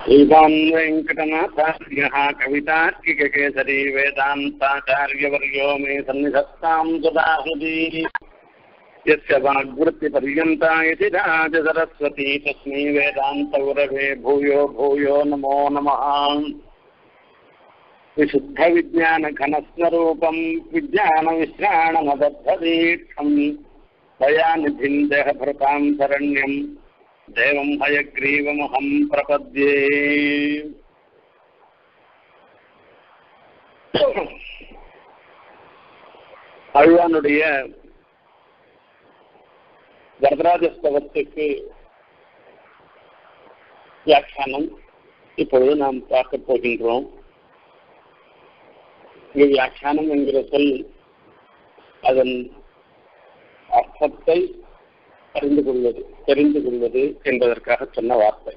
श्रीमान् वेङ्कटनाथार्यः कवितार्किककेसरी वेदान्ताचार्यवर्यो मे सन्निधत्ताम् सदा हृदि यस्य वाग्वृत्तिपर्यन्ता इति राजसरस्वती तस्मै वेदान्तगुरवे भूयो भूयो नमो नमः विशुद्धविज्ञानघनस्वरूपम् विज्ञानविश्राणमदद्धदीक्षम् दयानिधिम् देहभृताम् शरण्यम् தேவம் ஹயக்ரீவமகம் பிரபத்யே அழ்வானுடைய வரதராஜஸ்தவத்துக்கு வியாக்கியானம் இப்பொழுது நாம் பார்க்க போகின்றோம் இங்கு வியாக்கியானம் என்கிற சொல் அதன் அர்த்தத்தை அறிந்து கொள்வது தெரிந்து கொள்வது என்பதற்காக சொன்ன வார்த்தை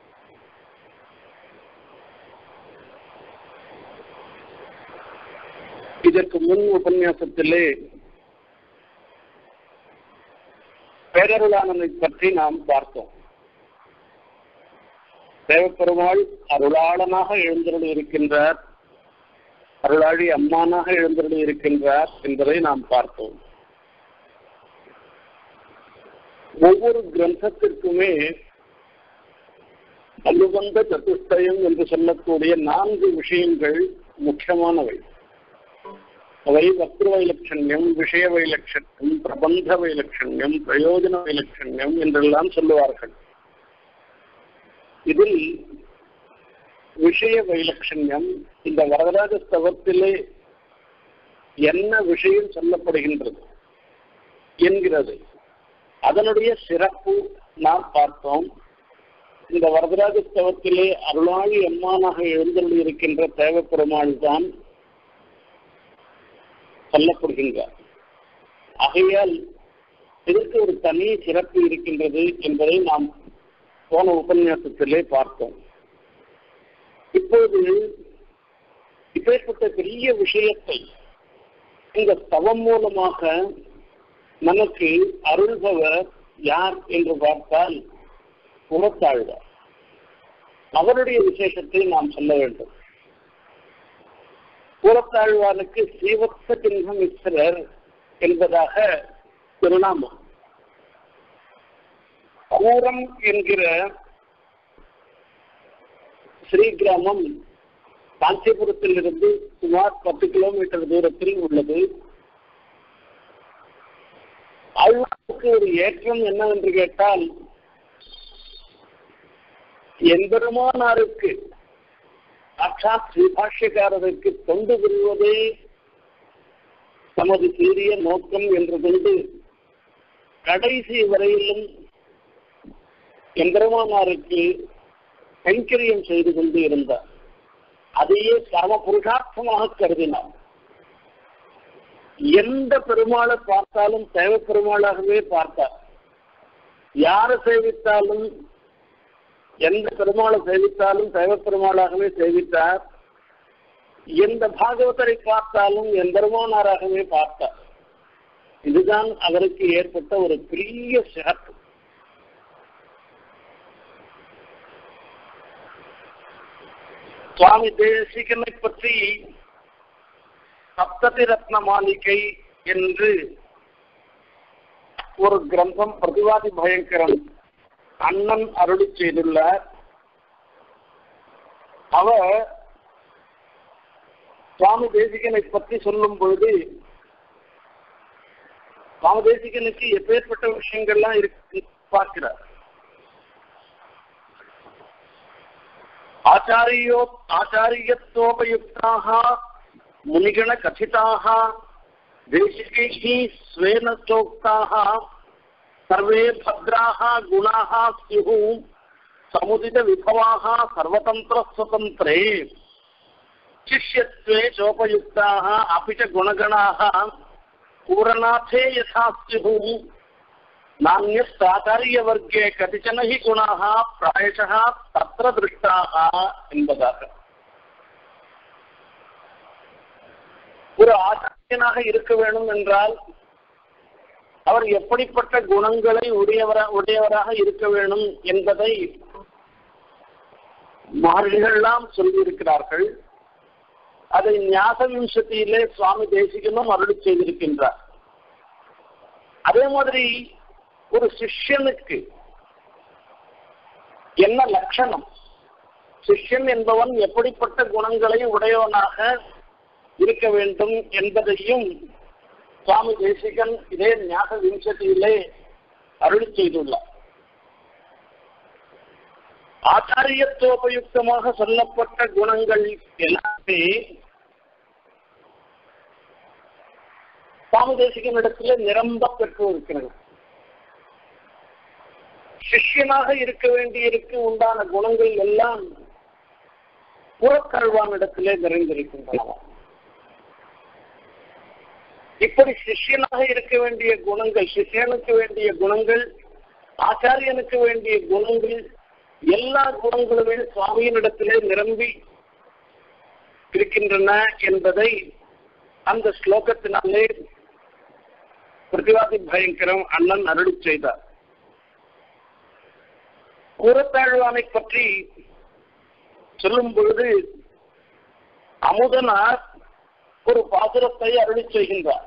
இதற்கு முன் உபன்யாசத்திலே பேரருளானனை பற்றி நாம் பார்த்தோம் தேவப்பெருமாள் அருளாளனாக எழுந்தருள் இருக்கின்றார் அருளாழி அம்மானாக எழுந்தருள் இருக்கின்றார் என்பதை நாம் பார்த்தோம் ஒவ்வொரு கிரந்தத்திற்குமே அனுபந்த சதுஷ்டயம் என்று சொல்லக்கூடிய நான்கு விஷயங்கள் முக்கியமானவை அவை வக்ர வைலட்சண்யம் விஷய வைலட்சண்யம் பிரபந்த வைலட்சண்யம் பிரயோஜன வைலட்சண்யம் என்றெல்லாம் சொல்லுவார்கள் இதில் விஷய வைலட்சண்யம் இந்த வரதராஜ ஸ்தவத்திலே என்ன விஷயம் சொல்லப்படுகின்றது என்கிறது அதனுடைய சிறப்பு நாம் பார்த்தோம் இந்த வரதராஜ ஸ்தவத்திலே அருளாளி அம்மானாக எழுந்தருள் இருக்கின்ற தேவப்பெருமாள் தான் சொல்லப்படுகின்றார் ஆகையால் இதற்கு ஒரு தனி சிறப்பு இருக்கின்றது என்பதை நாம் போன உபன்யாசத்திலே பார்த்தோம் இப்போது இப்பேற்பட்ட பெரிய விஷயத்தை இந்த ஸ்தவம் மூலமாக நமக்கு அருள்பவர் யார் என்று பார்த்தால் புறத்தாழ்வார் அவருடைய விசேஷத்தை நாம் சொல்ல வேண்டும் புறத்தாழ்வாருக்கு சீவத்த சின்னம் மிஸ்ரர் என்பதாக திருநாமம் கூரம் என்கிற ஸ்ரீ கிராமம் காஞ்சிபுரத்தில் இருந்து சுமார் பத்து கிலோமீட்டர் தூரத்தில் உள்ளது அழ்வாருக்கு ஒரு ஏற்றம் என்னவென்று கேட்டால் எம்பெருமானாருக்கு சாட்சாத் ஸ்ரீபாஷ்யக்காரருக்கு தொண்டு புரிவதே தமது சீரிய நோக்கம் என்று கொண்டு கடைசி வரையிலும் எம்பெருமானாருக்கு கைங்கரியம் செய்து கொண்டு இருந்தார் அதையே சம புருஷார்த்தமாக கருதினார் எந்த பெருமாளை பார்த்தாலும் தேவ பெருமாளாகவே பார்த்தார் யாரை சேவித்தாலும் எந்த பெருமாளை சேவித்தாலும் தேவ பெருமாளாகவே சேவித்தார் எந்த பாகவதரை பார்த்தாலும் எம்பெருமானாராகவே பார்த்தார் இதுதான் அவருக்கு ஏற்பட்ட ஒரு பெரிய சிறப்பு சுவாமி தேசிகனை பற்றி சப்ததி ரத்ன மாளிகை என்று ஒரு கிரந்தம் பிரதிவாதி பயங்கரம் அண்ணன் அருளி செய்துள்ளார் அவர் சுவாமி தேசிகனை பற்றி சொல்லும் பொழுது சுவாமி தேசிகனுக்கு எப்பேற்பட்ட விஷயங்கள்லாம் இருக்கு பார்க்கிறார் ஆச்சாரியோ ஆச்சாரியத்தோபயுக்தாக முனிகண கथिताः देशिकैः स्वेन चोक्ताः सर्वे भद्राः गुणाः स्युः समुदितविभवाः सर्वतन्त्रस्वतन्त्रे शिष्यत्वे चोपयुक्ताः अपि च गुणगणाः पूरनाथे यथा स्युः नान्यस्ताचार्यवर्गे कतिचन हि गुणाः प्रायशः तत्र दृष्टाः என்பதாக ஒரு ஆச்சாரியனாக இருக்க வேண்டும் என்றால் அவர் எப்படிப்பட்ட குணங்களை உடையவர உடையவராக இருக்க வேண்டும் என்பதை மகர்கள்லாம் சொல்லியிருக்கிறார்கள் அதை ஞாச விம்சத்தியிலே சுவாமி தேசிகனும் அருளி செய்திருக்கின்றார் அதே மாதிரி ஒரு சிஷ்யனுக்கு என்ன லட்சணம் சிஷ்யன் என்பவன் எப்படிப்பட்ட குணங்களை உடையவனாக இருக்க வேண்டும் என்பதையும் சுவாமி தேசிகன் இதே ஞாக விம்சத்தியிலே அருளி செய்துள்ளார் ஆச்சாரியத்துவபயுக்தமாக சொல்லப்பட்ட குணங்கள் எல்லாமே சுவாமி தேசிகனிடத்துல நிரம்ப பெற்று இருக்கிறது சிஷ்யனாக இருக்க வேண்டியிருக்கு உண்டான குணங்கள் எல்லாம் புறக்கல்வானிடத்திலே நிறைந்திருக்கின்றன இப்படி சிஷ்யனாக இருக்க வேண்டிய குணங்கள் சிஷ்யனுக்கு வேண்டிய குணங்கள் ஆச்சாரியனுக்கு வேண்டிய குணங்கள் எல்லா குணங்களுமே சுவாமியினிடத்திலே நிரம்பி இருக்கின்றன என்பதை அந்த ஸ்லோகத்தினாலே பிரதிவாதி பயங்கரம் அண்ணன் அருளி செய்தார் கூறத்தாழ்வானை பற்றி சொல்லும் பொழுது அமுதனார் ஒரு பாசுரத்தை அருளி செய்கின்றார்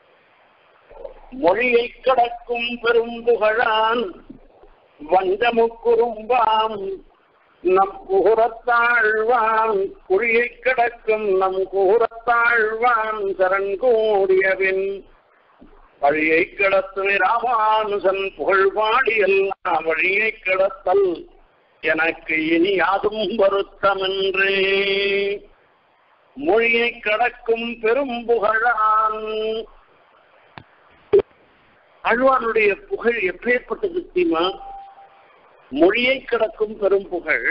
மொழியை கடக்கும் பெரும் புகழான் வஞ்சமுக்குறும்பாம் நம் குகுரத்தாழ்வான் குழியை கிடக்கும் நம் குகுரத்தாழ்வான் சரண் கூடியவின் வழியை கிடத்தும் ராமானுசன் புகழ் பாடி எல்லாம் வழியை கிடத்தல் எனக்கு இனி யாதும் வருத்தமென்றே மொழியை கடக்கும் பெரும் புகழான் அழ்வானுடைய புகழ் எப்பேற்பட்டது தீமா மொழியை கடக்கும் பெரும் புகழ்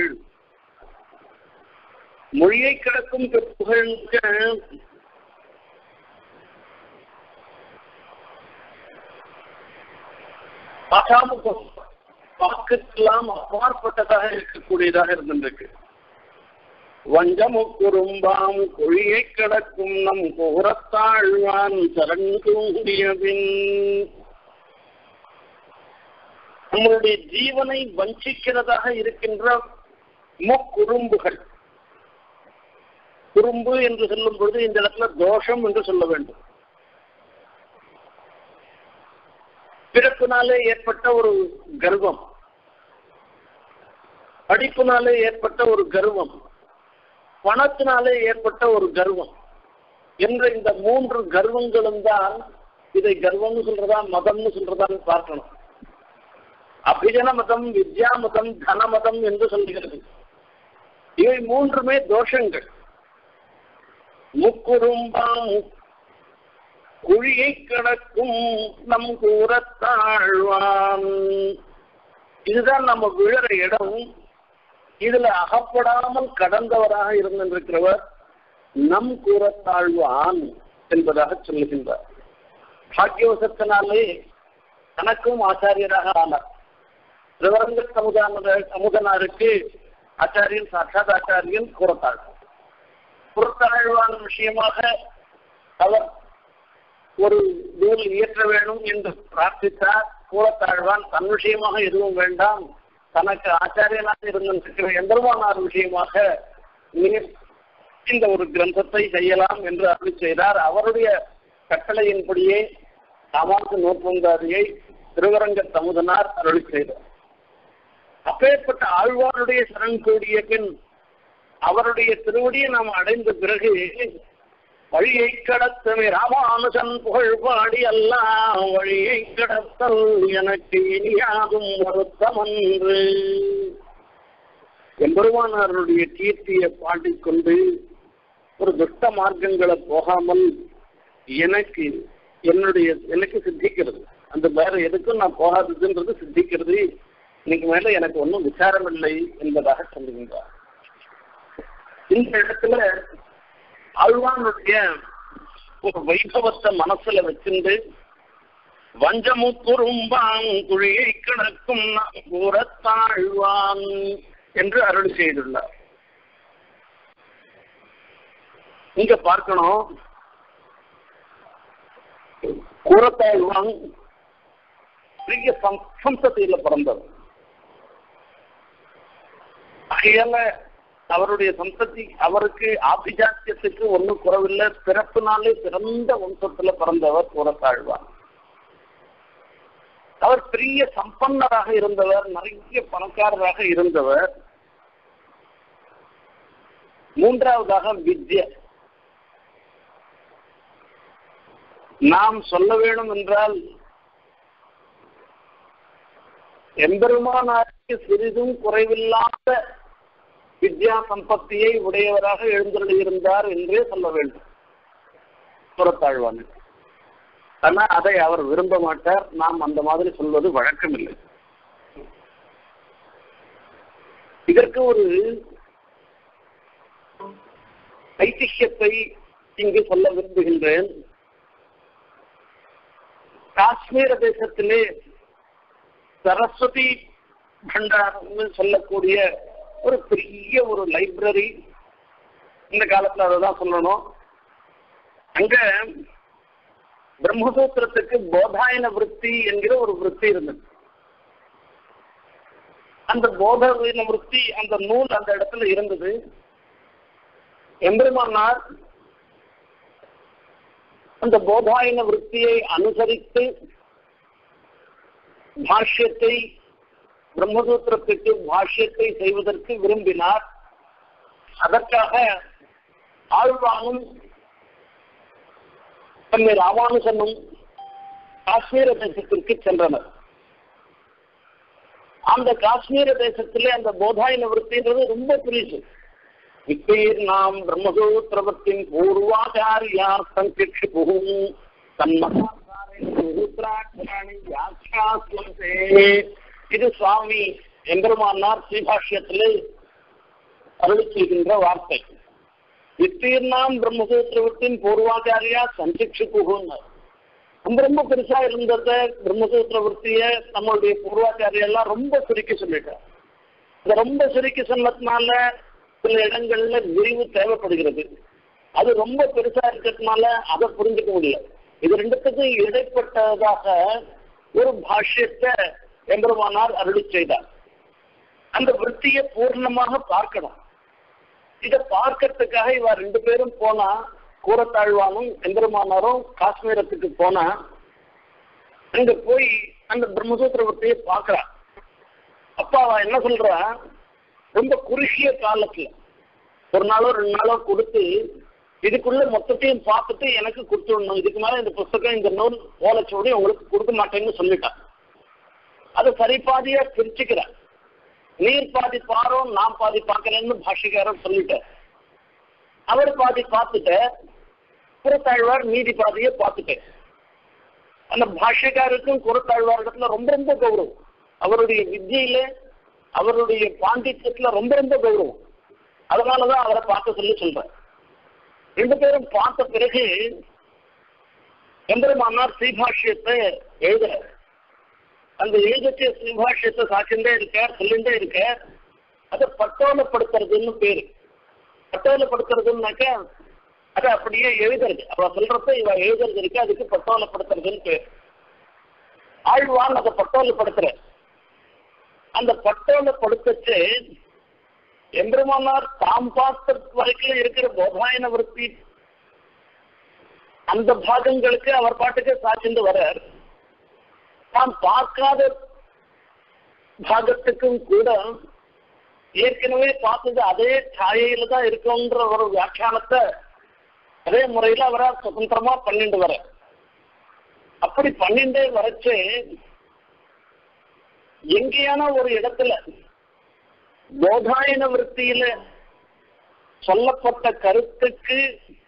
மொழியை கடக்கும் பெரும் புகழ்ங்க அசாமுகம் வாக்குக்கெல்லாம் அப்பாற்பட்டதாக இருக்கக்கூடியதாக இருந்திருக்கு வஞ்சமுக்குறும்பாம் கொழியை கிடக்கும் நம் கோரத்தாழ்வான் சரண்கூடியபின் நம்மளுடைய ஜீவனை வஞ்சிக்கிறதாக இருக்கின்ற முக்குறும்புகள் குறும்பு என்று சொல்லும் பொழுது இந்த இடத்துல தோஷம் என்று சொல்ல வேண்டும் பிறப்பினாலே ஏற்பட்ட ஒரு கர்வம் படிப்பினாலே ஏற்பட்ட ஒரு கர்வம் பணத்தினாலே ஏற்பட்ட ஒரு கர்வம் என்ற இந்த மூன்று கர்வங்களும் தான் இதை கர்வம்னு சொல்றதா மதம்னு சொல்றதான்னு பார்க்கணும் அபிஜன மதம் வித்யா மதம் தன மதம் என்று சொல்லுகிறது இவை மூன்றுமே தோஷங்கள் முக்குறும்பாம் குழியை கடக்கும் நம் கூறத்தாழ்வான் இதுதான் நம்ம விழற இடம் இதுல அகப்படாமல் கடந்தவராக இருந்திருக்கிறவர் நம் கூறத்தாழ்வான் என்பதாக சொல்லுகின்றார் பாக்கியவசத்தினாலே தனக்கும் ஆச்சாரியராக ஆனார் திருவரங்க சமுதான சமுதனாருக்கு ஆச்சாரியன் சாட்சாத் ஆச்சாரியன் கூறத்தாழ் புறத்தாழ்வான் விஷயமாக அவர் ஒரு நூல் இயற்ற வேண்டும் என்று பிரார்த்தித்தார் கூறத்தாழ்வான் தன் விஷயமாக எதுவும் வேண்டாம் தனக்கு ஆச்சாரியனாக இருந்திருக்கிற எம்பெருமானார் விஷயமாக நீர் இந்த ஒரு கிரந்தத்தை செய்யலாம் என்று அருள் செய்தார் அவருடைய கட்டளையின்படியே சாமாச நூற்பந்தாரியை திருவரங்க தமுதனார் அருள் செய்தார் அப்பேற்பட்ட ஆழ்வாருடைய சரண் கூடிய பின் அவருடைய திருவடியை நாம் அடைந்த பிறகு வழியை கடத்தவே ராமானுஜன் புகழ் பாடி எல்லாம் வழியை கடத்தல் எனக்கு இனியாகும் வருத்தம் என்று எம்பெருமானாருடைய கீர்த்தியை பாடிக்கொண்டு ஒரு துஷ்ட மார்க்கங்களை போகாமல் எனக்கு என்னுடைய எனக்கு சித்திக்கிறது அந்த வேற எதுக்கும் நான் போகாததுன்றது சித்திக்கிறது இன்னைக்கு மேல எனக்கு ஒன்றும் விசாரம் இல்லை என்பதாக சொல்லுகின்றார் இந்த இடத்துல ஆழ்வானுடைய ஒரு வைபவத்தை மனசுல வச்சிருந்து வஞ்சமுத்துரும்பாங் குழியை கிடக்கும் கூறத்தாழ்வான் என்று அருள் செய்துள்ளார் இங்க பார்க்கணும் கூறத்தாழ்வான் பெரிய சம்சத்தையில பிறந்தவர் ஆகையால அவருடைய சந்ததி அவருக்கு ஆபிஜாத்தியத்துக்கு ஒன்றும் குறவில்லை பிறப்பினாலே சிறந்த வம்சத்துல பிறந்தவர் கூறத்தாழ்வார் அவர் பெரிய சம்பன்னராக இருந்தவர் நிறைய பணக்காரராக இருந்தவர் மூன்றாவதாக வித்ய நாம் சொல்ல வேணும் என்றால் எம்பெருமானாருக்கு சிறிதும் குறைவில்லாத வித்யா சம்பத்தியை உடையவராக எழுந்தருளியிருந்தார் என்றே சொல்ல வேண்டும் புறத்தாழ்வான் ஆனா அதை அவர் விரும்ப மாட்டார் நாம் அந்த மாதிரி சொல்வது வழக்கமில்லை இதற்கு ஒரு ஐதிஹ்யத்தை இங்கு சொல்ல விரும்புகின்றேன் காஷ்மீர தேசத்திலே சரஸ்வதி பண்டாரம்னு சொல்லக்கூடிய ஒரு பெரிய ஒரு லைப்ரரி இந்த காலத்துல அதான் சொல்லணும் அங்க பிரம்மசூத்திரத்துக்கு போதாயன விற்பி என்கிற ஒரு விற்பி இருந்தது அந்த போதவின விற்பி அந்த நூல் அந்த இடத்துல இருந்தது எம்பெருமானார் அந்த போதாயன விற்பியை அனுசரித்து பாஷ்யத்தை பிரம்மசூத்திரத்துக்கு பாஷ்யத்தை செய்வதற்கு விரும்பினார் அதற்காக ஆழ்வானும் தன்னை ராமானுசனும் காஷ்மீர தேசத்திற்கு சென்றனர் அந்த காஷ்மீர தேசத்திலே அந்த போதாயன விற்பின்றது ரொம்ப பெருசு வித்தீர் நாம் பிரம்மசூத்திரவத்தின் பூர்வாச்சாரியா சங்கிக்ஷு புகும் இது சுவாமி எம்பெருமானார் ஸ்ரீபாஷ்யத்திலே அருளி செய்கின்ற வார்த்தை வித்தீர்ணாம் பிரம்மசூத்திரவத்தின் பூர்வாச்சாரியா சந்திக்ஷு புகுன்னு ரொம்ப ரொம்ப பெருசா இருந்தத பிரம்மசூத்திர விற்பிய நம்மளுடைய பூர்வாச்சாரியெல்லாம் ரொம்ப சுருக்கி சொல்லிட்டார் இந்த ரொம்ப சுருக்கி சொன்னதுனால சில இடங்கள்ல விரிவு தேவைப்படுகிறது அது ரொம்ப பெருசா இருக்கிறதுனால அதை புரிஞ்சுக்க முடியல இது ரெண்டுத்துக்கும் இடைப்பட்டதாக ஒரு பாஷ்யத்தை எம்பெருமானார் அருளி செய்தார் அந்த விற்த்தியை பூர்ணமாக பார்க்கணும் இதை பார்க்கறதுக்காக இவ ரெண்டு பேரும் போனா கூறத்தாழ்வானும் எம்பெருமானாரும் காஷ்மீரத்துக்கு போனா அங்க போய் அந்த பிரம்மசூத்திர விற்த்தியை பார்க்கறா அப்ப அவ என்ன சொல்றா ரொம்ப குறுகிய காலத்துல ஒரு நாளோ ரெண்டு நாளோ கொடுத்து இதுக்குள்ள மொத்தத்தையும் பார்த்துட்டு எனக்கு கொடுத்துடணும் இதுக்கு மேல இந்த புஸ்தகம் இந்த நூல் ஓலைச்சோடி உங்களுக்கு கொடுக்க மாட்டேன்னு சொல்லிட்டான் அதை சரி பாதியா பிரிச்சுக்கிறேன் நீர் பாதி பாரோம் நான் பாதி பார்க்கறேன்னு பாஷிக்காரர் சொல்லிட்டார் அவர் பாதி பார்த்துட்ட குரத்தாழ்வார் மீதி பாதியை பார்த்துட்டேன் அந்த பாஷ்யக்காரருக்கும் குரத்தாழ்வார் இடத்துல ரொம்ப ரொம்ப கௌரவம் அவருடைய வித்தியில அவருடைய பாண்டித்யத்துல ரொம்ப ரொம்ப கௌரவம் அதனாலதான் அவரை பார்க்க சொல்லி சொல்றேன் ரெண்டு பேரும் பார்த்த பிறகு எம்பெருமானார் ஸ்ரீபாஷ்யத்தை எழுதுற அந்த எழுதச்சிய ஸ்ரீபாஷ்யத்தை சாட்சிண்டே இருக்க சொல்லிண்டே இருக்க அதை பட்டோலப்படுத்துறதுன்னு பேரு பட்டோலப்படுத்துறதுன்னாக்க அதை அப்படியே எழுதுறது அவ சொல்றப்ப இவ எழுதுறது இருக்கு அதுக்கு பட்டோலப்படுத்துறதுன்னு பேர் ஆழ்வான் அதை பட்டோலப்படுத்துற அந்த பட்டோலப்படுத்தச்சு எம்பெருமானார் தாம் பார்த்த வரைக்கும் இருக்கிற போதாயன விற்பி அந்த பாகங்களுக்கு அவர் பாட்டுக்கு சாட்சிந்து வர்றார் தாம் பார்க்காத பாகத்துக்கும் கூட ஏற்கனவே பார்த்தது அதே சாயையில தான் இருக்குன்ற ஒரு வியாக்கியானத்தை அதே முறையில அவரா சுதந்திரமா பண்ணிட்டு வர அப்படி பண்ணிண்டே வரச்சு எங்கேயான ஒரு இடத்துல போதாயன விற்த்தியில சொல்லப்பட்ட கருத்துக்கு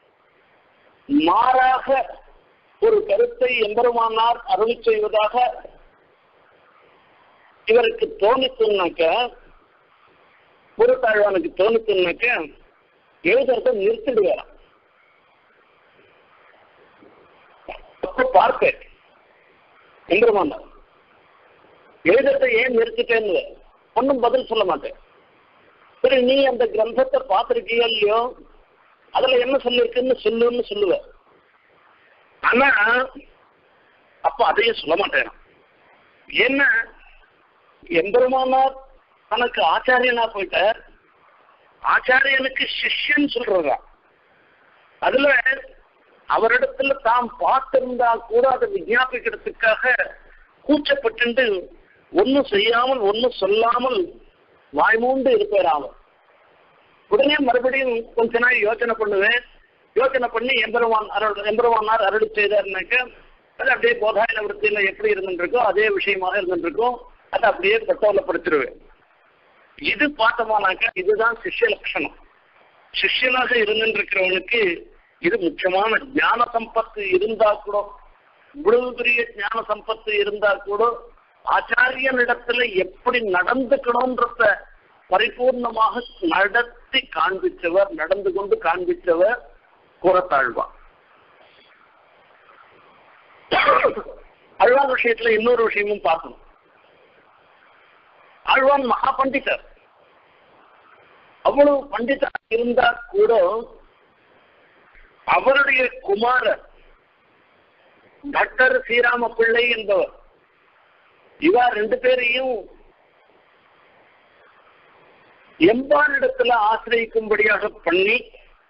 மாறாக ஒரு கருத்தை எம்பெருமானார் அருள் செய்வதாக இவருக்கு தோணித்துனாக்க ஒரு தாழ்வானுக்கு தோணித்துனாக்க எழுதுறத நிறுத்திடுவாராம் அப்ப பார்ப்பேன் எம்பெருமானார் எழுதுறத ஏன் நிறுத்திட்டேன்னு ஒன்றும் பதில் சொல்ல மாட்டேன் சரி நீ அந்த கிரந்தத்தை பார்த்திருக்கியோ இல்லையோ அதுல என்ன சொல்லிருக்குன்னு சொல்லுன்னு சொல்லுவ ஆனா அப்ப அதையும் சொல்ல மாட்டேன் ஏன்னா எம்பெருமானார் தனக்கு ஆச்சாரியனா போயிட்டார் ஆச்சாரியனுக்கு சிஷ்யன் சொல்றதா அதுல அவரிடத்துல தாம் பார்த்திருந்தா கூட அதை விஞ்ஞாபிக்கிறதுக்காக கூச்சப்பட்டு ஒன்னும் செய்யாமல் ஒன்னும் சொல்லாமல் வாய்மூண்டு இருப்பாராம உடனே மறுபடியும் கொஞ்ச நாள் யோசனை பண்ணுவேன் யோசனை பண்ணி எம்பெருமான் அருள் எம்பெருமானார் அருள் செய்தார்னாக்க அது அப்படியே போதாயன விருத்தியில எப்படி இருந்துருக்கோ அதே விஷயமாக இருந்துருக்கும் அதை அப்படியே பட்டோலப்படுத்திடுவேன் இது பார்த்தோமானாக்கா இதுதான் சிஷ்ய லட்சணம் சிஷ்யனாக இருந்துருக்கிறவனுக்கு இது முக்கியமான ஞான சம்பத்து இருந்தா கூட இவ்வளவு பெரிய ஞான சம்பத்து இருந்தா கூட ஆச்சாரியனிடத்துல எப்படி நடந்துக்கணும்ன்றத பரிபூர்ணமாக நடத்தி காண்பிச்சவர் நடந்து கொண்டு காண்பிச்சவர் கூறத்தாழ்வான் அழ்வான் விஷயத்துல இன்னொரு விஷயமும் பார்க்கணும் ஆழ்வான் மகா பண்டிதர் அவ்வளவு பண்டிதா இருந்தா கூட அவருடைய குமாரர் பட்டர் ஸ்ரீராம பிள்ளை என்பவர் இவா ரெண்டு பேரையும் எம்பானிடத்துல ஆசிரியிக்கும்படியாக பண்ணி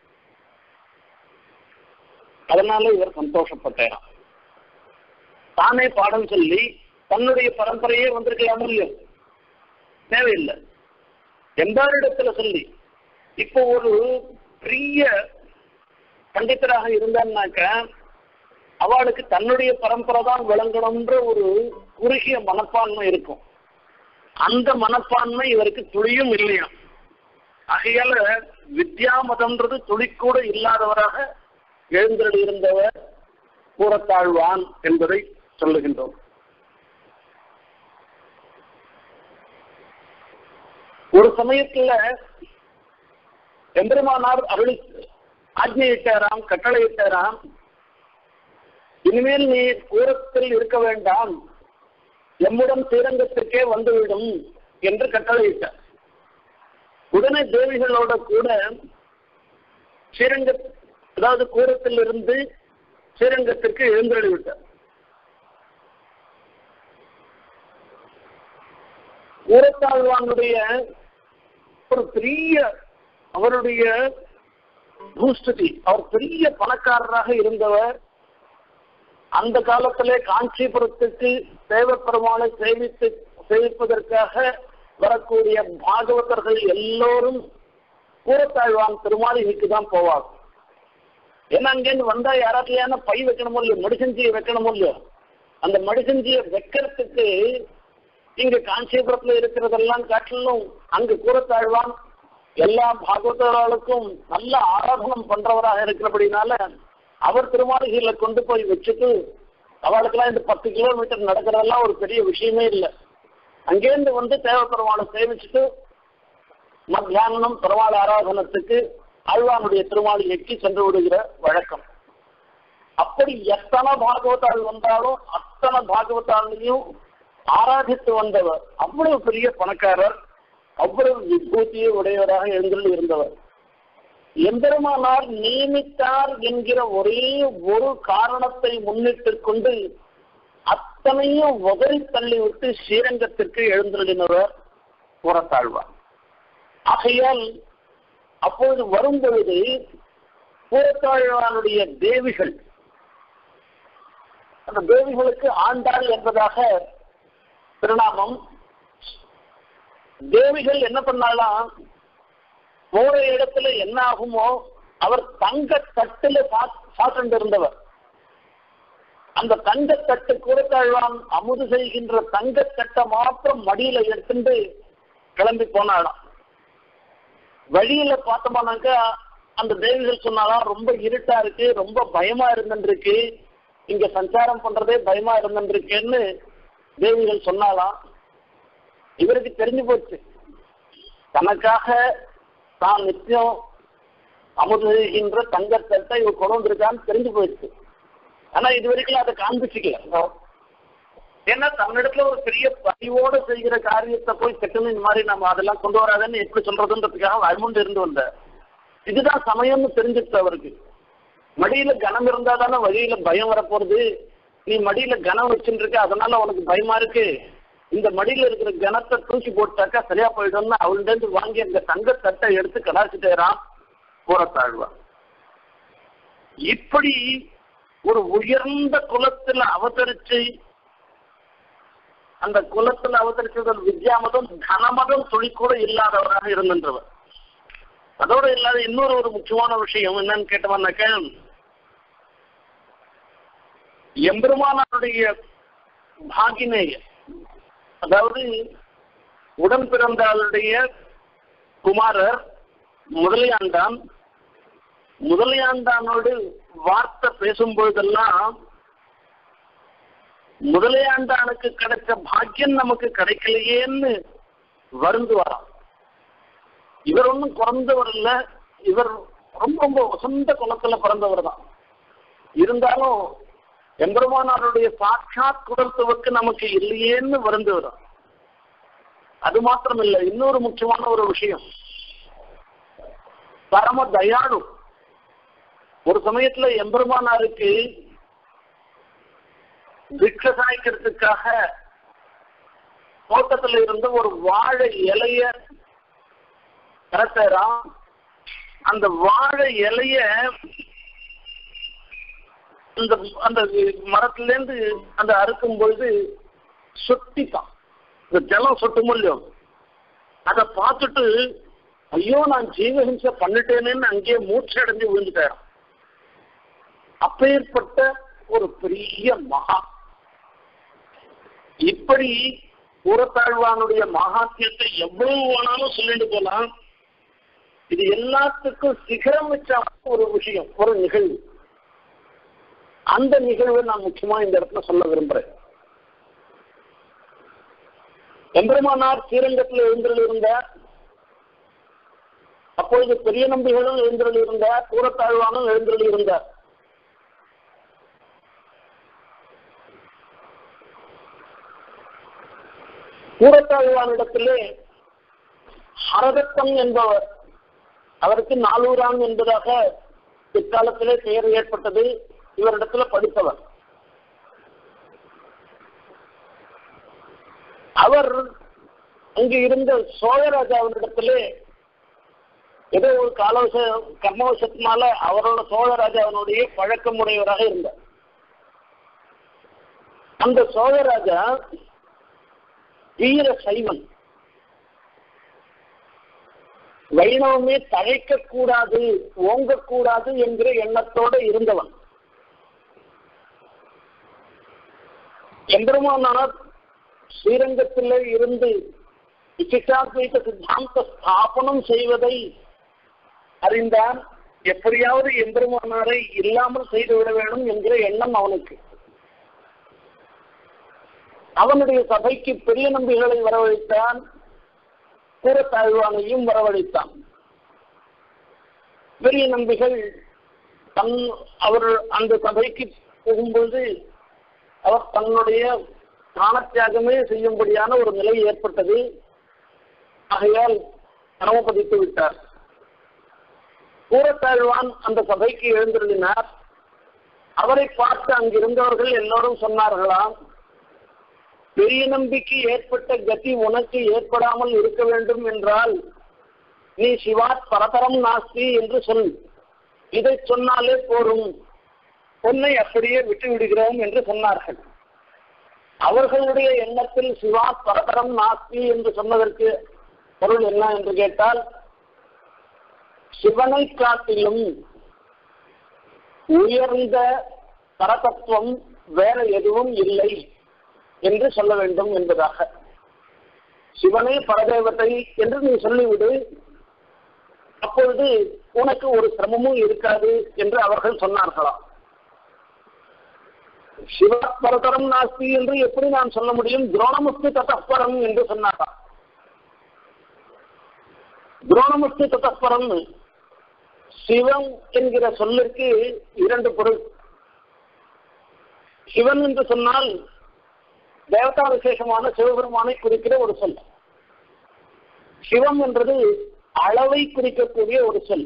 அதனால இவர் சந்தோஷப்பட்டாராம் தானே பாடம் சொல்லி தன்னுடைய பரம்பரையே வந்திருக்கலாம் இல்லையோ தேவையில்லை எம்பாரிடத்துல சொல்லி இப்போ ஒரு பெரிய பண்டிதராக இருந்தான்னாக்க அவளுக்கு தன்னுடைய பரம்பரை தான் விளங்கணும்ன்ற ஒரு குறுகிய மனப்பான்மை இருக்கும் அந்த மனப்பான்மை இவருக்கு துளியும் இல்லையா ஆகையால வித்யாமதம்ன்றது துளிக்கூட இல்லாதவராக எழுந்தருள் இருந்தவர் கூறத்தாழ்வான் என்பதை சொல்லுகின்றோம் ஒரு சமயத்துல எம்பெருமானார் அருளி ஆஜ்ஞையிட்டாராம் கட்டளையிட்டாராம் இனிமேல் நீ கூரத்தில் இருக்க வேண்டாம் எம்முடன் ஸ்ரீரங்கத்திற்கே வந்துவிடும் என்று கட்டளையிட்டார் உடனே தேவிகளோட கூட ஸ்ரீரங்க அதாவது கூரத்தில் இருந்து ஸ்ரீரங்கத்திற்கு எழுந்தருளி விட்டார் ஊரத்தாழ்வானுடைய ஒரு பெரிய அவருடைய பூஸ்துதி அவர் பெரிய பணக்காரராக இருந்தவர் அந்த காலத்திலே காஞ்சிபுரத்துக்கு தேவப்பெருமானை சேவித்து சேவிப்பதற்காக வரக்கூடிய பாகவதர்கள் எல்லோரும் கூரத்தாழ்வான் திருமாளிகைக்கு தான் போவார் ஏன்னா அங்கேருந்து வந்தா யாராட்டியான பை வைக்கணுமோ இல்லையோ மடிசஞ்சியை வைக்கணுமோ இல்லையோ அந்த மடிசஞ்சியை வைக்கிறதுக்கு இங்க காஞ்சிபுரத்துல இருக்கிறதெல்லாம் காட்டிலும் அங்கு கூறத்தாழ்வான் எல்லா பாகவதர்களுக்கும் நல்ல ஆராதனம் பண்றவராக இருக்கிறபடினால அவர் திருமாளிகையில கொண்டு போய் வச்சுட்டு அவளுக்கெல்லாம் இந்த பத்து கிலோமீட்டர் நடக்கிறதெல்லாம் ஒரு பெரிய விஷயமே இல்லை அங்கேருந்து வந்து தேவ பெருமாளை சேவிச்சுட்டு மத்தியானம் பெருமாள் ஆராதனத்துக்கு ஆழ்வானுடைய திருமாளிகைக்கு சென்று விடுகிற வழக்கம் அப்படி எத்தனை பாகவதாள் வந்தாலும் அத்தனை பாகவதாலையும் ஆராதித்து வந்தவர் அவ்வளவு பெரிய பணக்காரர் அவ்வளவு விபூதியை உடையவராக எழுந்து இருந்தவர் எம்பெருமானார் நியமித்தார் என்கிற ஒரே ஒரு காரணத்தை முன்னிட்டு கொண்டு அத்தனையும் உதறி தள்ளிவிட்டு ஸ்ரீரங்கத்திற்கு எழுந்தருளினவர் புறத்தாழ்வார் ஆகையால் அப்பொழுது வரும் பொழுது புறத்தாழ்வானுடைய தேவிகள் அந்த தேவிகளுக்கு ஆண்டாள் என்பதாக திருநாமம் தேவிகள் என்ன பண்ணாலாம் போற இடத்துல என்ன ஆகுமோ அவர் தங்க தட்டுல சாப்பிட்டு இருந்தவர் அந்த தங்க தட்டு கூடத்தாழ்வான் அமுது செய்கின்ற தங்க தட்டை மாத்திரம் மடியில எடுத்துட்டு கிளம்பி போனாலாம் வழியில பார்த்தோம்னாக்கா அந்த தேவிகள் சொன்னாலாம் ரொம்ப இருட்டா இருக்கு ரொம்ப பயமா இருந்துருக்கு இங்க சஞ்சாரம் பண்றதே பயமா இருந்துருக்குன்னு தேவிகள் சொன்னாலாம் இவருக்கு தெரிஞ்சு போச்சு தனக்காக தான் நித்தியம் அமுதுகின்ற தங்கத்தட்டை இவர் கொண்டு வந்திருக்கான்னு தெரிஞ்சு போயிடுச்சு ஆனா இது வரைக்கும் அதை காண்பிச்சுக்கல ஏன்னா தன்னிடத்துல ஒரு பெரிய பதிவோட செய்கிற காரியத்தை போய் கட்டணும் இந்த மாதிரி நம்ம அதெல்லாம் கொண்டு வராதுன்னு எப்படி சொல்றதுன்றதுக்காக அழுமுண்டு இருந்து வந்த இதுதான் சமயம்னு தெரிஞ்சிருச்சு அவருக்கு மடியில கனம் இருந்தா தானே வழியில பயம் வரப்போறது நீ மடியில கனம் வச்சுட்டு இருக்க அதனால உனக்கு பயமா இருக்கு இந்த மடியில இருக்கிற கணத்தை தூக்கி போட்டாக்கா சரியா போயிடும்னு அவள்கிட்ட வாங்கி அந்த தங்க தட்டை எடுத்து கடாச்சிட்டேரான் போறத்தாழ்வா இப்படி ஒரு உயர்ந்த குலத்துல அவதரிச்சு அந்த குலத்துல அவதரிச்சவர் வித்யாமதம் தனமதம் துளி கூட இல்லாதவராக இருந்தின்றவர் அதோட இல்லாத இன்னொரு ஒரு முக்கியமான விஷயம் என்னன்னு கேட்டவன்னாக்க எம்பெருமானாருடைய பாகினேய அதாவது உடன் பிறந்தாளுடைய குமாரர் முதலியாண்டான் முதலியாண்டானோடு வார்த்தை பேசும்பொழுதெல்லாம் முதலியாண்டானுக்கு கிடைச்ச பாக்கியம் நமக்கு கிடைக்கலையேன்னு வருந்துவாராம் இவர் ஒன்றும் குறைந்தவர் இல்ல இவர் ரொம்ப ரொம்ப சொந்த குலத்துல பிறந்தவர் தான் இருந்தாலும் எம்பெருமானாருடைய சாட்சாத் குலத்துவக்கு நமக்கு இல்லையேன்னு வருந்துவர் அது மாத்திரம் இல்ல இன்னொரு முக்கியமான ஒரு விஷயம் பரம தயாளு ஒரு சமயத்துல எம்பெருமானாருக்கு பிக்ஷ சாய்க்கிறதுக்காக தோட்டத்துல இருந்த ஒரு வாழை இலைய கரத்தராம் அந்த வாழை இலைய அந்த அந்த மரத்துல இருந்து அந்த அறுக்கும் பொழுது சொட்டித்தான் இந்த ஜலம் சொட்டும் இல்லையோ அதை பார்த்துட்டு ஐயோ நான் ஜீவஹிம்சை பண்ணிட்டேனேன்னு அங்கேயே மூச்சு அடைஞ்சு விழுந்துட்டேன் அப்பேற்பட்ட ஒரு பெரிய மகா இப்படி கூறத்தாழ்வானுடைய மகாத்தியத்தை எவ்வளவு வேணாலும் சொல்லிட்டு போலாம் இது எல்லாத்துக்கும் சிகரம் வச்ச ஒரு விஷயம் ஒரு நிகழ்வு அந்த நிகழ்வை நான் முக்கியமா இந்த இடத்துல சொல்ல விரும்புறேன் எம்பெருமானார் ஸ்ரீரங்கத்தில் எழுந்தில் இருந்தார் அப்பொழுது பெரிய நம்பிகளும் எழுந்திரல் இருந்தார் கூறத்தாழ்வானும் எழுந்திரல் இருந்தார் கூறத்தாழ்வானிடத்திலே ஹரதத்தம் என்பவர் அவருக்கு நாலூராம் என்பதாக பிற்காலத்திலே பெயர் ஏற்பட்டது இவரிடத்துல படித்தவர் அவர் அங்கு இருந்த சோழராஜாவினிடத்திலே ஏதோ ஒரு காலவச கர்மவசத்தினால அவரோட சோழராஜாவினுடைய பழக்கமுடையவராக இருந்தார் அந்த சோழராஜா வீர சைவன் வைணவமே தழைக்க கூடாது ஓங்கக்கூடாது என்கிற எண்ணத்தோடு இருந்தவன் எம்பெருமானார் ஸ்ரீரங்கத்திலே இருந்து விசிஷ்டாத்வைத சித்தாந்த ஸ்தாபனம் செய்வதை அறிந்தான் எப்படியாவது எம்பெருமானாரை இல்லாமல் செய்துவிட வேண்டும் என்கிற எண்ணம் அவனுக்கு அவனுடைய சபைக்கு பெரிய நம்பிகளை வரவழைத்தான் கூறத்தாழ்வானையும் வரவழைத்தான் பெரிய நம்பிகள் தன் அவர் அந்த சபைக்கு போகும்போது அவர் தன்னுடைய பிராணத்தியாகமே செய்யும்படியான ஒரு நிலை ஏற்பட்டது ஆகையால் பரமபதித்து விட்டார் கூறத்தாழ்வான் அந்த சபைக்கு எழுந்திருந்தார் அவரை பார்த்து அங்கிருந்தவர்கள் எல்லோரும் சொன்னார்களாம் பெரிய நம்பிக்கை ஏற்பட்ட கதி உனக்கு ஏற்படாமல் இருக்க வேண்டும் என்றால் நீ சிவாத் பரதரம் நாஸ்தி என்று சொல் இதை சொன்னாலே போரும் பொன்னை அப்படியே விட்டு விடுகிறோம் என்று சொன்னார்கள் அவர்களுடைய எண்ணத்தில் சிவாத் பரதரம் நாஸ்தி என்று சொன்னதற்கு பொருள் என்ன என்று கேட்டால் சிவனை காட்டிலும் உயர்ந்த பரதத்துவம் வேற எதுவும் இல்லை என்று சொல்ல வேண்டும் என்பதாக சிவனே பரதேவத்தை என்று நீ சொல்லிவிடு அப்பொழுது உனக்கு ஒரு சிரமமும் இருக்காது என்று அவர்கள் சொன்னார்களாம் சிவ பரதரம் நாஸ்தி என்று எப்படி நான் சொல்ல முடியும் துரோணமுஸ்தி தத்தப்பரம் என்று சொன்னாராம் துரோணமுஸ்தி தத்தப்பரம் சிவம் என்கிற சொல்லிற்கு இரண்டு பொருள் சிவன் என்று சொன்னால் தேவதா விசேஷமான சிவபெருமானை குறிக்கிற ஒரு சொல் சிவம் என்றது அளவை குறிக்கக்கூடிய ஒரு சொல்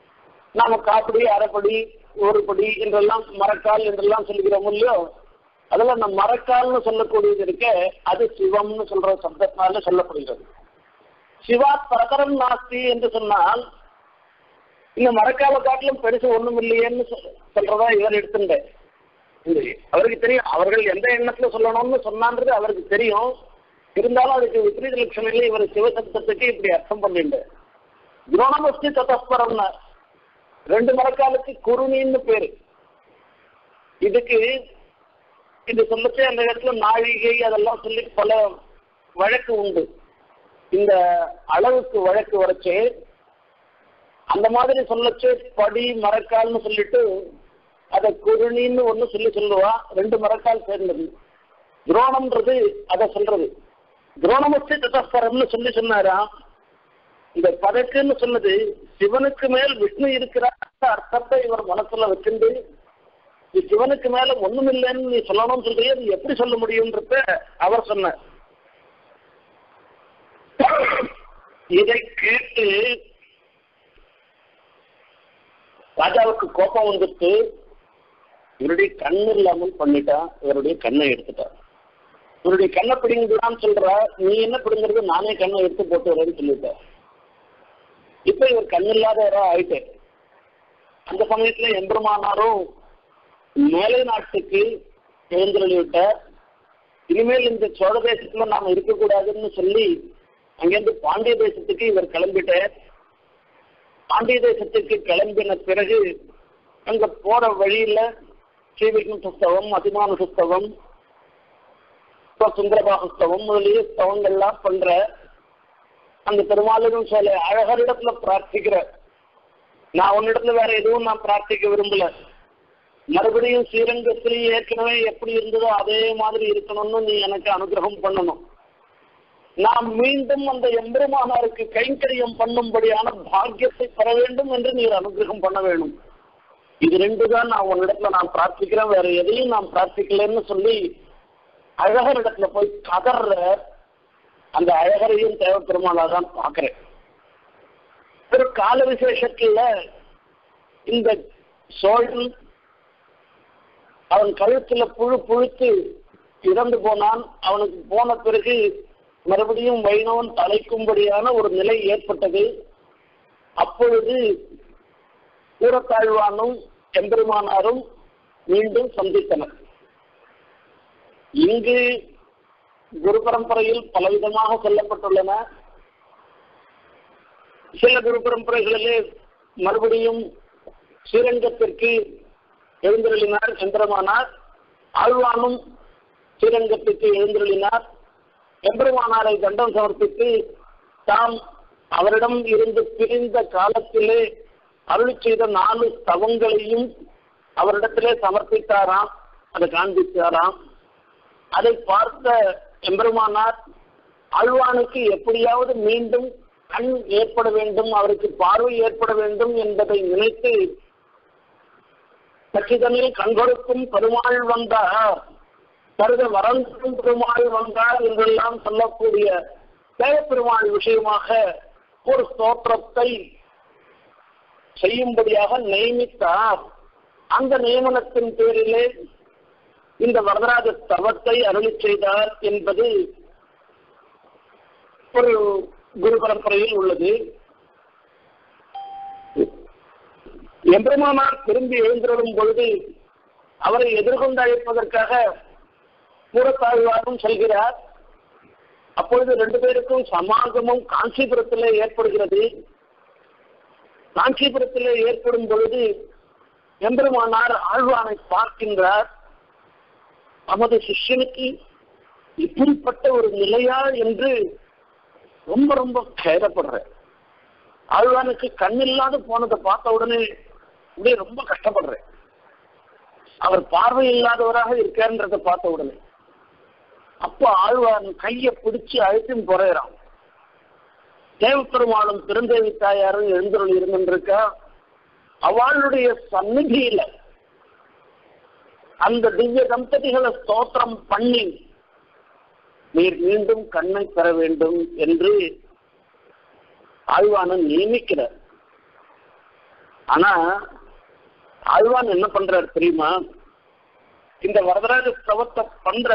நாம காப்படி அரைப்படி ஒரு படி என்றெல்லாம் மரக்கால் என்றெல்லாம் சொல்லுகிறோம் இல்லையோ அதுல அந்த மரக்கால்னு சொல்லக்கூடியது இருக்க அது சிவம்னு சொல்ற சப்தத்தினால சொல்லப்படுகிறது சிவா பிரகரம் நாஸ்தி என்று சொன்னால் இந்த மரக்கால காட்டிலும் பெருசு ஒண்ணும் இல்லையேன்னு சொல்- சொல்றதா இவர் எடுத்துட்டேன் அவருக்கு தெரியும் அவர்கள் எந்த எண்ணத்துல சொல்லணும்னு சொன்னான்றது அவருக்கு தெரியும் இருந்தாலும் அதுக்கு விபரீத லட்சணையில இவர் சிவசப்தத்துக்கு இப்படி அர்த்தம் பண்ணிட்டு துரோணமஸ்தி ததஸ்பரம்னா ரெண்டு மரக்காலுக்கு குருணின்னு பேரு இதுக்கு இது சொல்லச்சு அந்த இடத்துல நாழிகை அதெல்லாம் சொல்லி பல வழக்கு உண்டு இந்த அளவுக்கு வழக்கு வரைச்சு அந்த மாதிரி சொல்லச்சு படி மரக்கால்னு சொல்லிட்டு அத குருணின்னு ஒண்ணு சொல்லி சொல்லுவா ரெண்டு மரக்கால் சேர்ந்தது துரோணம்ன்றது அத சொல்றது துரோணமஸ்தி ததஸ்பரம்னு சொல்லி சொன்னாரா இந்த பதக்குன்னு சொன்னது சிவனுக்கு மேல் விஷ்ணு இருக்கிறார் அர்த்தத்தை இவர் மனசுல வச்சிருந்து நீ சிவனுக்கு மேல ஒண்ணும் இல்லைன்னு நீ சொல்லணும்னு சொல்றியே அது எப்படி சொல்ல முடியும்ன்றத அவர் சொன்னார் இதை கேட்டு ராஜாவுக்கு கோபம் வந்துட்டு இவருடைய கண்ணு இல்லாமல் பண்ணிட்டான் இவருடைய கண்ணை எடுத்துட்டான் இவருடைய கண்ணை பிடிங்குதான்னு சொல்ற நீ என்ன பிடுங்கிறது நானே கண்ணை எடுத்து போட்டு வரேன்னு சொல்லிட்டேன் இப்ப இவர் கண்ணில்லாதவரா ஆயிட்டு அந்த சமயத்துல எம்பெருமானாரும் மேலை நாட்டுக்கு எழுந்தருளி விட்டார் இனிமேல் இந்த சோழ தேசத்துல நாம இருக்கக்கூடாதுன்னு சொல்லி அங்கிருந்து பாண்டிய தேசத்துக்கு இவர் கிளம்பிட்டார் பாண்டிய தேசத்துக்கு கிளம்பின பிறகு அங்க போற வழியில ஸ்ரீவிஷ்ணுஸ்தவம் அதிமானுஷஸ்தவம் சுந்தரபாகஸ்தவம் முதலிய ஸ்தவங்கள்லாம் பண்ற அந்த பெருமாளும் சில அழகரிடத்துல பிரார்த்திக்கிற நான் உன்னிடத்துல வேற எதுவும் நான் பிரார்த்திக்க விரும்பல மறுபடியும் ஸ்ரீரங்கத்திலேயே ஏற்கனவே எப்படி இருந்ததோ அதே மாதிரி இருக்கணும்னு நீ எனக்கு அனுகிரகம் பண்ணணும் நான் மீண்டும் அந்த எம்பெருமானாருக்கு கைங்கரியம் பண்ணும்படியான பாக்கியத்தை பெற வேண்டும் என்று நீர் அனுகிரகம் பண்ண வேணும் இது ரெண்டு தான் நான் உன்னிடத்துல நான் பிரார்த்திக்கிறேன் வேற எதையும் நான் பிரார்த்திக்கலன்னு சொல்லி அழகரிடத்துல போய் கதற அந்த அழகரையும் தேவ பெருமாளா தான் பார்க்கிறேன் ஒரு கால விசேஷத்துல இந்த சோழன் அவன் கழுத்துல புழு புழுத்து இறந்து போனான் அவனுக்கு போன பிறகு மறுபடியும் வைணவன் தலைக்கும்படியான ஒரு நிலை ஏற்பட்டது அப்பொழுது கூறத்தாழ்வானும் எம்பெருமானாரும் மீண்டும் சந்தித்தனர் இங்கு குரு பரம்பரையில் பலவிதமாக சொல்லப்பட்டுள்ளன சில குரு பரம்பரைகளிலே மறுபடியும் ஸ்ரீரங்கத்திற்கு எழுந்தருளினார் எம்பெருமானார் ஆழ்வானும் ஸ்ரீரங்கத்திற்கு எழுந்தருளினார் எம்பெருமானாரை தண்டம் சமர்ப்பித்து தாம் அவரிடம் இருந்து பிரிந்த காலத்திலே அருளி செய்த நாலு ஸ்தவங்களையும் அவரிடத்திலே சமர்ப்பித்தாராம் அதை காண்பித்தாராம் அதை பார்த்த எம்பெருமானார் ஆழ்வானுக்கு எப்படியாவது மீண்டும் கண் ஏற்பட வேண்டும் அவருக்கு பார்வை ஏற்பட வேண்டும் என்பதை நினைத்து சச்சிதனில் கண்கொடுக்கும் பெருமாள் வந்தார் கருத வரந்தும் பெருமாள் வந்தார் என்றெல்லாம் சொல்லக்கூடிய தேவப்பெருமாள் விஷயமாக ஒரு ஸ்தோத்திரத்தை செய்யும்படியாக நியமித்தார் அந்த நியமனத்தின் பேரிலே இந்த வரதராஜ தவத்தை அருளி செய்தார் என்பது ஒரு குரு பரம்பரையில் உள்ளது எம்பெருமானார் திரும்பி எழுந்திருக்கும் பொழுது அவரை எதிர்கொண்டு அழைப்பதற்காக கூறத்தாழ்வாரும் செல்கிறார் அப்பொழுது ரெண்டு பேருக்கும் சமாகமும் காஞ்சிபுரத்திலே ஏற்படுகிறது காஞ்சிபுரத்திலே ஏற்படும் பொழுது எம்பெருமானார் ஆழ்வானை பார்க்கின்றார் நமது சிஷ்யனுக்கு இப்படிப்பட்ட ஒரு நிலையா என்று ரொம்ப ரொம்ப கேதப்படுற ஆழ்வானுக்கு கண்ணில்லாத போனதை பார்த்த உடனே அப்படியே ரொம்ப கஷ்டப்படுறேன் அவர் பார்வை இல்லாதவராக இருக்காருன்றதை பார்த்த உடனே அப்போ ஆழ்வான் கையை பிடிச்சு அழுத்தின் குறையிறான் தேவப்பெருமாளும் பெருந்தேவி தாயாரும் எழுந்தருள் இருந்திருக்கா அவளுடைய சந்நிதியில அந்த திவ்ய தம்பதிகளை ஸ்தோத்திரம் பண்ணி நீர் மீண்டும் கண்ணை பெற வேண்டும் என்று ஆழ்வானன் நியமிக்கிறார் ஆனா ஆழ்வான் என்ன பண்றார் தெரியுமா இந்த வரதராஜ ஸ்தவத்தை பண்ற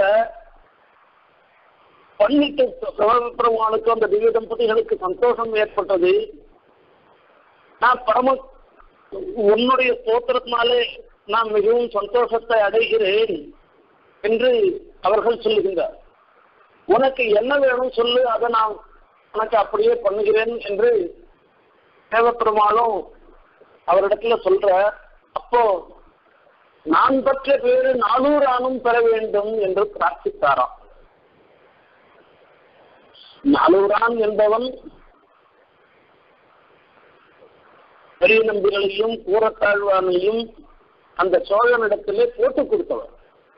பண்ணிட்டு சிவபெருமானுக்கு அந்த திவ்ய தம்பதிகளுக்கு சந்தோஷம் ஏற்பட்டது நான் பரம உன்னுடைய ஸ்தோத்திரத்தினாலே நான் மிகவும் சந்தோஷத்தை அடைகிறேன் என்று அவர்கள் சொல்லுகின்றார் உனக்கு என்ன வேணும் சொல்லு அதை நான் உனக்கு அப்படியே பண்ணுகிறேன் என்று தேவப்பெருமாளும் அவரிடத்துல சொல்ற அப்போ நான் பெற்ற பேரு நானூறு ஆணும் பெற வேண்டும் என்று பிரார்த்தித்தாராம் நானூறான் என்பவன் பெரிய நம்பிகளையும் கூறத்தாழ்வானையும் அந்த சோழனிடத்திலே போட்டுக் கொடுத்தவர்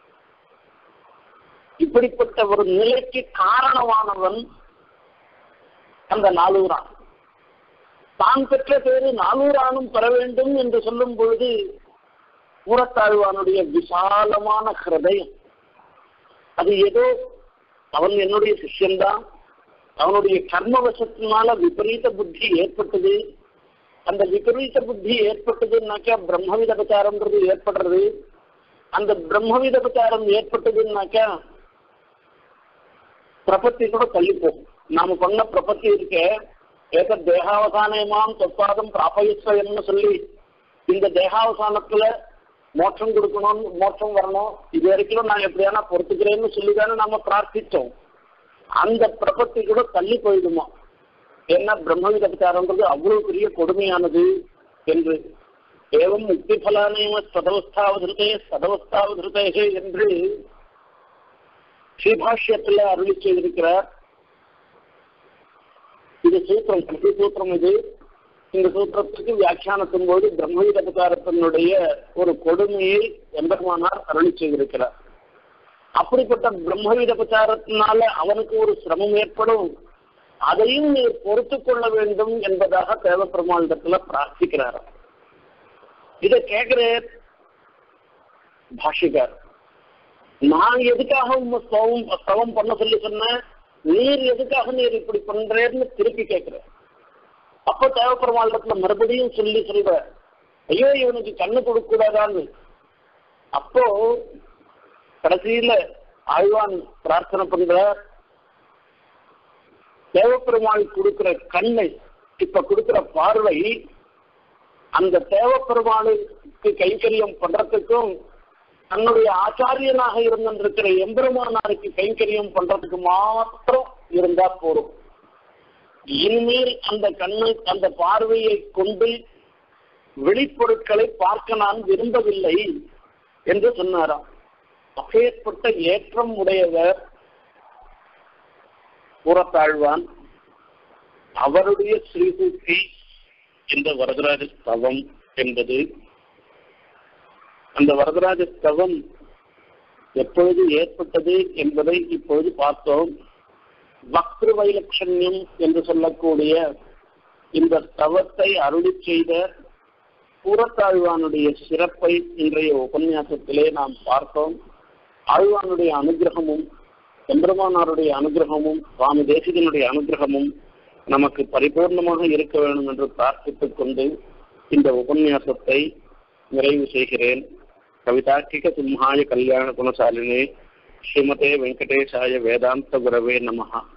இப்படிப்பட்ட ஒரு நிலைக்கு காரணமானவன் அந்த நாலூரான் தான் பெற்ற பேரு நானூறானும் பெற வேண்டும் என்று சொல்லும் பொழுது கூறத்தாழ்வானுடைய விசாலமான ஹிருதயம் அது ஏதோ அவன் என்னுடைய சிஷ்யன்தான் அவனுடைய கர்மவசத்தினால விபரீத புத்தி ஏற்பட்டது அந்த விபரீத புத்தி ஏற்பட்டதுன்னாக்கா பிரம்மவித பிரச்சாரம்ன்றது ஏற்படுறது அந்த பிரம்மவித பிரச்சாரம் ஏற்பட்டதுன்னாக்கா பிரபத்தி கூட தள்ளி போகும் நாம பண்ண பிரபத்தி இருக்க ஏக தேகாவசானமாம் தொப்பாதம் பிராபயிஸ்வயம்னு சொல்லி இந்த தேகாவசானத்துல மோட்சம் கொடுக்கணும் மோட்சம் வரணும் இது வரைக்கும் நான் எப்படியானா பொறுத்துக்கிறேன்னு சொல்லி தானே நம்ம பிரார்த்திச்சோம் அந்த பிரபத்தி கூட தள்ளி போயிடுமா ஏன்னா பிரம்மவித பிரச்சாரம்ன்றது அவ்வளவு பெரிய கொடுமையானது என்று ஏவம் முக்தி பலானேம சதவஸ்தாவதிருத்தே சதவஸ்தாவதிருத்தே என்று ஸ்ரீபாஷ்யத்துல அருளி செய்திருக்கிறார் இது சூத்திரம் கடைசி சூத்திரம் இது இந்த சூத்திரத்துக்கு வியாக்கியானத்தின் போது பிரம்மவித பிரச்சாரத்தினுடைய ஒரு கொடுமையை எம்பெருமானார் அருளி செய்திருக்கிறார் அப்படிப்பட்ட பிரம்மவித பிரச்சாரத்தினால அவனுக்கு ஒரு சிரமம் ஏற்படும் அதையும் நீ பொறுத்து கொள்ள வேண்டும் என்பதாக தேவ பிரமாண்டத்துல பிரார்த்திக்கிறார் இதை கேட்கிற பாஷிகார் நான் எதுக்காக உங்க ஸ்தவம் ஸ்தவம் பண்ண சொல்லி சொன்னேன் நீர் எதுக்காக நீர் இப்படி பண்றேன்னு திருப்பி கேட்கிற அப்ப தேவப்பெருமாண்டத்துல மறுபடியும் சொல்லி சொல்ற ஐயோ இவனுக்கு கண்ணு கொடுக்க கூடாதான்னு அப்போ கடைசியில ஆழ்வான் பிரார்த்தனை பண்ற தேவப்பெருமாள் கொடுக்கிற கண்ணை இப்ப கொடுக்கிற பார்வை அந்த தேவப்பெருமாளுக்கு கைங்கரியம் பண்றதுக்கும் தன்னுடைய ஆச்சாரியனாக இருந்திருக்கிற எம்பெருமானாருக்கு கைங்கரியம் பண்றதுக்கு மாத்திரம் இருந்தா போதும் இனிமேல் அந்த கண்ணு அந்த பார்வையை கொண்டு வெளிப்பொருட்களை பார்க்க நான் விரும்பவில்லை என்று சொன்னாராம் அப்பேற்பட்ட ஏற்றம் உடையவர் புறத்தாழ்வான் அவருடைய ஸ்ரீசூக்தி இந்த வரதராஜ ஸ்தவம் என்பது அந்த வரதராஜ ஸ்தவம் எப்பொழுது ஏற்பட்டது என்பதை இப்பொழுது பார்த்தோம் வக்ரு வைலட்சண்யம் என்று சொல்லக்கூடிய இந்த ஸ்தவத்தை அருளி செய்த பூரத்தாழ்வானுடைய சிறப்பை இன்றைய உபன்யாசத்திலே நாம் பார்த்தோம் ஆழ்வானுடைய அனுகிரகமும் எம்பெருமானாருடைய அனுகிரகமும் சுவாமி தேசிகனுடைய அனுகிரகமும் நமக்கு பரிபூர்ணமாக இருக்க வேண்டும் என்று பிரார்த்தித்துக் கொண்டு இந்த உபன்யாசத்தை நிறைவு செய்கிறேன் கவிதார்க்கிக சிம்ஹாய கல்யாண குணசாலினே ஸ்ரீமதே வெங்கடேசாய வேதாந்த குரவே நமஹா